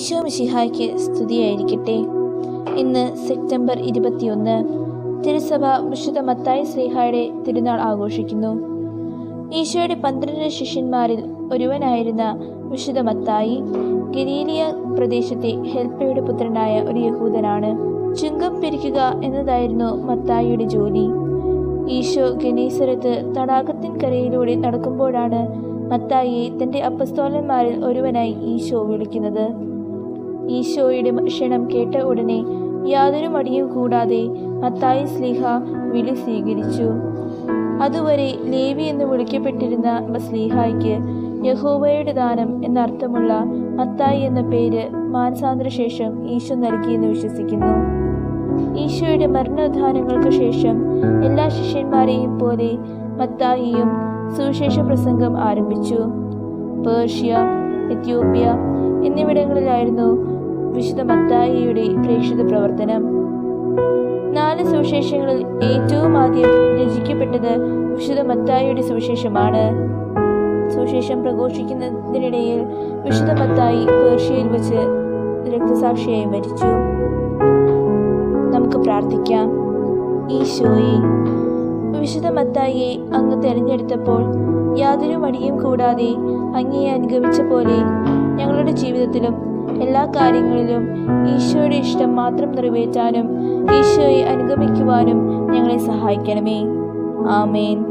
ഈശോ മിശിഹായ്ക്ക് സ്തുതിയായിരിക്കട്ടെ ഇന്ന് സെപ്റ്റംബർ ഇരുപത്തിയൊന്ന് തിരുസഭ വിശുദ്ധ മത്തായി ശ്രീഹായുടെ തിരുനാൾ ആഘോഷിക്കുന്നു ഈശോയുടെ പന്ത്രണ്ട് ശിഷ്യന്മാരിൽ ഒരുവനായിരുന്ന വിശുദ്ധ മത്തായി ഗലീലിയ പ്രദേശത്തെ ഹെൽപ്പയുടെ പുത്രനായ ഒരു യഹൂദനാണ് ചുങ്കം പിരിക്കുക എന്നതായിരുന്നു മത്തായിയുടെ ജോലി ഈശോ ഗനീസരത്ത് തടാകത്തിൻകരയിലൂടെ നടക്കുമ്പോഴാണ് മത്തായിയെ തന്റെ അപ്പസ്തോലന്മാരിൽ ഒരുവനായി ഈശോ വിളിക്കുന്നത് ഈശോയുടെ ക്ഷണം കേട്ട ഉടനെ യാതൊരു മടിയും കൂടാതെ മത്തായി സ്ലീഹ വിളി സ്വീകരിച്ചു അതുവരെ ലേവി എന്ന് വിളിക്കപ്പെട്ടിരുന്ന സ്ലീഹായ്ക്ക് യഹോവയുടെ ദാനം എന്നർത്ഥമുള്ള മത്തായി എന്ന പേര് മാനസാന്തരശേഷം ഈശോ നൽകിയെന്ന് വിശ്വസിക്കുന്നു ഈശോയുടെ മരണോദ്ധാനങ്ങൾക്ക് ശേഷം എല്ലാ ശിഷ്യന്മാരെയും പോലെ മത്തായിയും സുവിശേഷ പ്രസംഗം ആരംഭിച്ചു പേർഷ്യ എത്യോപ്യ എന്നിവിടങ്ങളിലായിരുന്നു വിശുദ്ധ മത്തായിയുടെ പ്രേക്ഷിത പ്രവർത്തനം നാല് സുവിശേഷങ്ങളിൽ ഏറ്റവും ആദ്യം രചിക്കപ്പെട്ടത് വിശുദ്ധ മത്തായിയുടെ സുവിശേഷമാണ് സുവിശേഷം പ്രഘോഷിക്കുന്നതിനിടയിൽ വിശുദ്ധ മത്തായി പേർഷ്യയിൽ വെച്ച് രക്തസാക്ഷിയായി മരിച്ചു നമുക്ക് പ്രാർത്ഥിക്കാം ഈശോയെ വിശുദ്ധ മത്തായിയെ അങ്ങ് തിരഞ്ഞെടുത്തപ്പോൾ യാതൊരു മടിയും കൂടാതെ അങ്ങയെ അനുഗമിച്ച പോലെ ഞങ്ങളുടെ ജീവിതത്തിലും എല്ലാ കാര്യങ്ങളിലും ഈശോയുടെ ഇഷ്ടം മാത്രം നിറവേറ്റാനും ഈശോയെ അനുഗമിക്കുവാനും ഞങ്ങളെ സഹായിക്കണമേ ആമേൻ